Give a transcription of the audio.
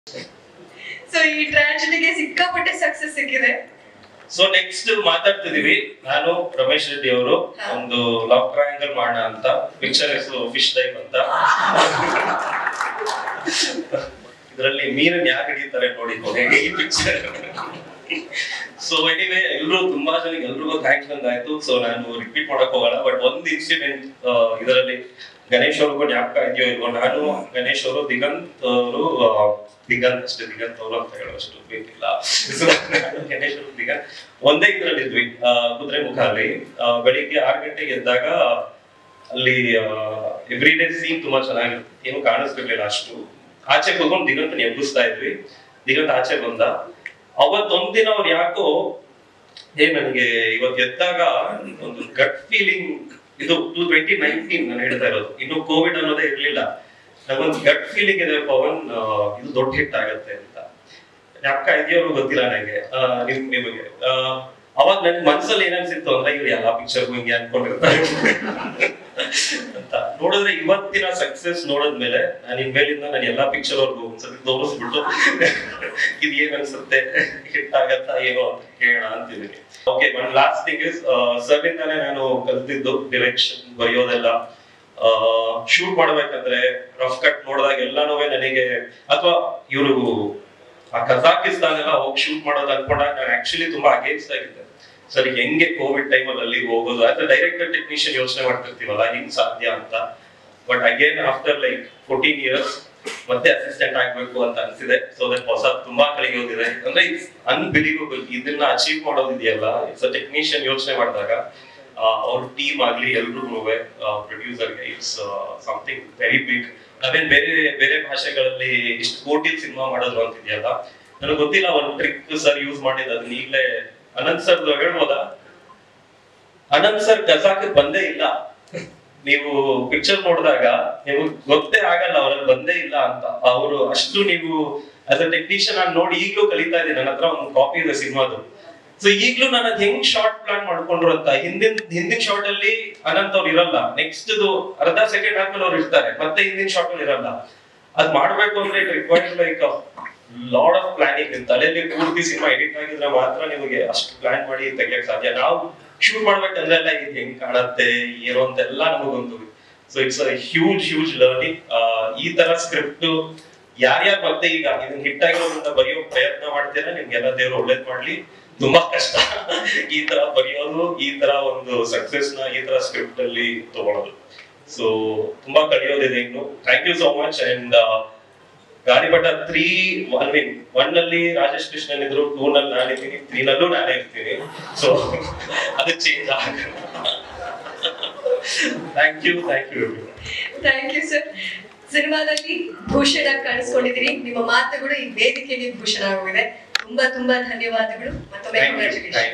So ಈ ಟ್ರಾಜಿಡಿಗೆ ಸಿಕ್ಕಾಪಟ್ಟೆ success ಸಿಕ್ಕಿದೆ ಸೊ ನೆಕ್ಸ್ಟ್ ಮಾತಾಡ್ತಿದೀವಿ ನಾನು ರಮೇಶ್ ರೆಡ್ಡಿ ಅವರು ಹಾ. ಒಂದು ಲಾಕ್ ಟ್ರಯಾಂಗಲ್ ಮಾಡೋಣ ಅಂತ ಪಿಕ್ಚರ್ ಹೆಸರು ಫಿಶ್ ಡೈವ್ ಅಂತ ಇದರಲ್ಲಿ ಮೀನನ್ ಯಾರು ಹಿಡಿತಾರೆ ನೋಡಿ ಕೊನೆಗೆ ಈ ಪಿಕ್ಚರ್ ಸೊ ಎನಿವೆ ಎಲ್ರು ತುಂಬಾ ಜನಕ್ಕೆ ಎಲ್ರಿಗೂ ಥ್ಯಾಂಕ್ಸ್ ಆಯ್ತು ಸೊ ನಾನು ರಿಪೀಟ್ ಮಾಡಕ್ ಹೋಗಲ್ಲ ಬಟ್ ಒಂದು ಇನ್ಸಿಡೆಂಟ್ ಇದರಲ್ಲಿ ಗಣೇಶ್ ಅವ್ರಿಗೂ ಜ್ಞಾಪಕ ಇದೆಯೋ ಇಲ್ವೋ ನಾನು ಗಣೇಶ್ ಅವರು ದಿಗಂತ್ ಅವರು ದಿಗಂತ್ ಅಷ್ಟೇ ದಿಗಂತ್ ಅವರು ಅಂತ ಹೇಳೋಷ್ಟು ಬೇಕಿಲ್ಲ So, ನಾನು ಗಣೇಶ್ ಅವರು ದಿಗಂತ್ ಒಂದೇ ಇದ್ರಲ್ಲಿ ಇದ್ವಿ ಆ, ಕುದುರೆ ಮುಖ ಅಲ್ಲಿ ಆ, ಬೆಳಿಗ್ಗೆ ಆರು ಗಂಟೆಗೆ ಎದ್ದಾಗ ಅಲ್ಲಿ ಎವ್ರಿ ಡೇ ಸೀನ್ ತುಂಬಾ ಚೆನ್ನಾಗಿರುತ್ತೆ ಏನು ಕಾಣಿಸ್ತಿರ್ಲಿಲ್ಲ ಅಷ್ಟು ಆಚೆ ಹೋಗ್ಕೊಂಡು ದಿಗಂತನ ಎಬ್ಬಿಸ್ತಾ ಇದ್ವಿ ದಿಗಂತ ಆಚೆ ಬಂದ ಅವತ್ತೊಂದಿನ ಅವ್ರು ಯಾಕೋ ಏ ನನಗೆ ಇವತ್ತು ಎದ್ದಾಗ ಒಂದು ಗಟ್ ಫೀಲಿಂಗ್ ಇದು ಟೂ ಟ್ವೆಂಟಿ ನೈನ್ಟೀನ್ ನಾನು ಹೇಳ್ತಾ ಇರೋದು ಇನ್ನು ಕೋವಿಡ್ ಅನ್ನೋದೇ ಇರ್ಲಿಲ್ಲ ನಗೊಂದು ಗಟ್ ಫೀಲಿಂಗ್ ಇದೆ ಪವನ್ ಆ, ಇದು ದೊಡ್ಡ ಹಿಟ್ ಆಗತ್ತೆ ಅಂತ ಜ್ಞಾಪಕ ಇದೆಯೋ ಗೊತ್ತಿಲ್ಲ ನನಗೆ ಆ, ನಿಮ್ ನಿಮಗೆ ಆ, ಅವಾಗ ನನ್ ಮನ್ಸಲ್ಲಿ ಏನನ್ಸಿತ್ತು ಅಂದ್ರೆ ಇವ್ರು ಎಲ್ಲ ಪಿಕ್ಚರ್ ಹಿಂಗೆ ಅನ್ಕೊಂಡಿರ್ತಾರೆ ಅಂತ ನೋಡಿದ್ರೆ ಇವತ್ತಿನ ಸಕ್ಸಸ್ ನೋಡಿದ್ಮೇಲೆ ನಾನು ಇನ್ಮೇಲಿಂದ ನಾನು ಎಲ್ಲಾ ಪಿಕ್ಚರ್ ಅವ್ರಿಗೂ ಒಂದ್ಸತಿ ತೋರಿಸ್ಬಿಟ್ಟು ಇದು ಏನ್ ಅನ್ಸುತ್ತೆ ಹಿಟ್ ಆಗತ್ತಾ ಏನೋ ಅಂತ ಕೇಳೋಣ ಅಂತಿದ್ದೀನಿ okay one last thing is sir ಇಂದಾನೆ ನಾನು ಕಲ್ತಿದ್ದು ಡೈರೆಕ್ಷನ್ ಬರೆಯೋದೆಲ್ಲ ಶೂಟ್ ಮಾಡ್ಬೇಕಂದ್ರೆ ರಫ್ ಕಟ್ ನೋಡಿದಾಗ ಎಲ್ಲಾನು ನನಗೆ ಅಥವಾ ಇವರು ಆ ಕಜಾಕಿಸ್ತಾನ್ ಎಲ್ಲ ಹೋಗಿ ಶೂಟ್ ಮಾಡೋದು ಅನ್ಕೊಂಡಾಗ ನಾನು ಆಕ್ಚುಲಿ ತುಂಬಾ ಅಗೇನ್ಸ್ಟ್ ಆಗಿದ್ದೆ ಸರ್ ಹೆಂಗೆ ಕೋವಿಡ್ ಟೈಮಲ್ಲಿ ಅಲ್ಲಿ ಹೋಗೋದು ಅಥವಾ ಡೈರೆಕ್ಟರ್ ಟೆಕ್ನಿಷಿಯನ್ ಯೋಚನೆ ಮಾಡ್ತಿರ್ತೀವಲ್ಲ ಹಿಂಗ್ ಸಾಧ್ಯ ಅಂತ but again after like fourteen years ಮತ್ತೆ ಅಸಿಸ್ಟೆಂಟ್ ಆಗ್ಬೇಕು ಅಂತ ಅನ್ಸಿದೆ ಸೊ ದಟ್ ಹೊಸ ತುಂಬಾ ಕಲಿಯೋದಿದೆ ಅಂದ್ರೆ ಇಟ್ಸ್ ಅನ್ಬಿಲೀವಬಲ್ ಇದನ್ನ ಅಚೀವ್ ಮಾಡೋದಿದೆಯಲ್ಲ ಇಟ್ಸ್ ಅ ಟೆಕ್ನಿಷಿಯನ್ ಯೋಚನೆ ಮಾಡಿದಾಗ ಅವ್ರ ಟೀಮ್ ಆಗ್ಲಿ ಎಲ್ರಿಗೂ ಪ್ರೊಡ್ಯೂಸರ್ಗೆ ಇಟ್ಸ್ ಸಮಥಿಂಗ್ ವೆರಿ ಬಿಗ್ ನಾವೇನ್ ಬೇರೆ ಬೇರೆ ಭಾಷೆಗಳಲ್ಲಿ ಇಷ್ಟು ಕೋಟಿ ಸಿನಿಮಾ ಮಾಡೋದು ಅಂತಿದೆಯಲ್ಲ ನನಗೆ ಗೊತ್ತಿಲ್ಲ ಒಂದು ಟ್ರಿಕ್ ಸರ್ ಯೂಸ್ ಮಾಡಿದ್ದು ಅದನ್ನ ಈಗಲೇ ಅನಂತ್ ಸರ್ ಹೇಳ್ಬೋದಾ ಅನಂತ್ ಸರ್ ಕಸಾಕ್ ಬಂದೇ ಇಲ್ಲ ನೀವು ಪಿಕ್ಚರ್ ನೋಡಿದಾಗ ನೀವು ಗೊತ್ತೇ ಆಗಲ್ಲ ಅವ್ರಲ್ಲಿ ಬಂದೇ ಇಲ್ಲ ಅಂತ ಅವರು ಅಷ್ಟು ನೀವು ಆಸ್ ಅ ಟೆಕ್ನಿಷಿಯನ್ ನಾನು ನೋಡಿ ಈಗಲೂ ಕಲಿತಾ ಇದ್ದೀನಿ ನನ್ನ ಹತ್ರ ಒಂದು ಕಾಪಿ ಇದೆ ಸಿನಿಮಾದು ಸೊ ಈಗಲೂ ನಾನು ಅದ್ ಹೆಂಗ್ ಶಾರ್ಟ್ ಪ್ಲಾನ್ ಮಾಡ್ಕೊಂಡ್ರು ಅಂತ ಹಿಂದಿನ ಹಿಂದಿನ ಶಾರ್ಟ್ ಅಲ್ಲಿ ಅನಂತ್ ಅವ್ರು ಇರಲ್ಲ ನೆಕ್ಸ್ಟ್ ಅರ್ಧ ಸೆಕೆಂಡ್ ಆದ್ಮೇಲೆ ಅವ್ರು ಇರ್ತಾರೆ ಮತ್ತೆ ಹಿಂದಿನ ಶಾರ್ಟ್ ಅಲ್ಲಿ ಇರಲ್ಲ ಅದ್ ಮಾಡ್ಬೇಕು ಅಂದ್ರೆ it requires like lot of planning ನಿಮ್ ತಲೆಯಲ್ಲಿ ಪೂರ್ತಿ ಸಿನಿಮಾ ಎಡಿಟ್ ಆಗಿದ್ರೆ ಮಾತ್ರ ನಿಮಗೆ ಅಷ್ಟು ಪ್ಲಾನ್ ಮಾಡಿ ತೆಗಿಯಕ್ ಸಾಧ್ಯ ನಾವು ಶೂಟ್ ಮಾಡ್ಬೇಕಂದ್ರೆ ಎಲ್ಲ ಇದು ಹೆಂಗ್ ಕಾಣತ್ತೆ ಏನೋ ಅಂತೆಲ್ಲ ನಮಗೊಂದು so it's a huge huge learning ಈ ತರ ಸ್ಕ್ರಿಪ್ಟ್ ಯಾರ್ಯಾರು ಮತ್ತೆ ಈಗ ಇದನ್ನ ಹಿಟ್ ಆಗಿರೋದ್ರಿಂದ ಬರೆಯೋ ಪ್ರಯತ್ನ ಮಾಡ್ತೀರಾ ನಿಮ್ಗೆಲ್ಲ ದೇವ್ರು ಒಳ್ಳೇದ್ ಮಾಡ್ಲಿ ತುಂಬಾ ಕಷ್ಟ ಈ ತರ ಬರೆಯೋದು ಈ ತರ ಒಂದು ಸಕ್ಸಸ್ ನ ಈ ತರ ಸ್ಕ್ರಿಪ್ಟ್ ಅಲ್ಲಿ ತಗೊಳೋದು ಸೊ ತುಂಬಾ ಕಲಿಯೋದಿದೆ ಇನ್ನು thank you so much and Gaalipata three I mean one ಅಲ್ಲಿ ರಾಜೇಶ್ ಕೃಷ್ಣನ್ ಇದ್ರು ಟೂ ನಲ್ಲಿ ನಾನಿದ್ದೀನಿ ತ್ರೀ ನಲ್ಲೂ ನಾನೇ ಇರ್ತೀನಿ ಸೊ ಅದು ಚೇಂಜ್ ಆಗಲ್ಲ thank you thank you thank you sir ಸಿನಿಮಾದಲ್ಲಿ ಭೂಷಣ ಕಾಣಿಸ್ಕೊಂಡಿದ್ದೀರಿ ನಿಮ್ಮ ಮಾತುಗಳು ಈ ವೇದಿಕೆಯಲ್ಲಿ ಭೂಷಣ ಆಗೋಗಿದೆ ತುಂಬಾ ತುಂಬಾ ಧನ್ಯವಾದಗಳು ಮತ್ತೊಮ್ಮೆ ಥ್ಯಾಂಕ್ ಯು congratulations.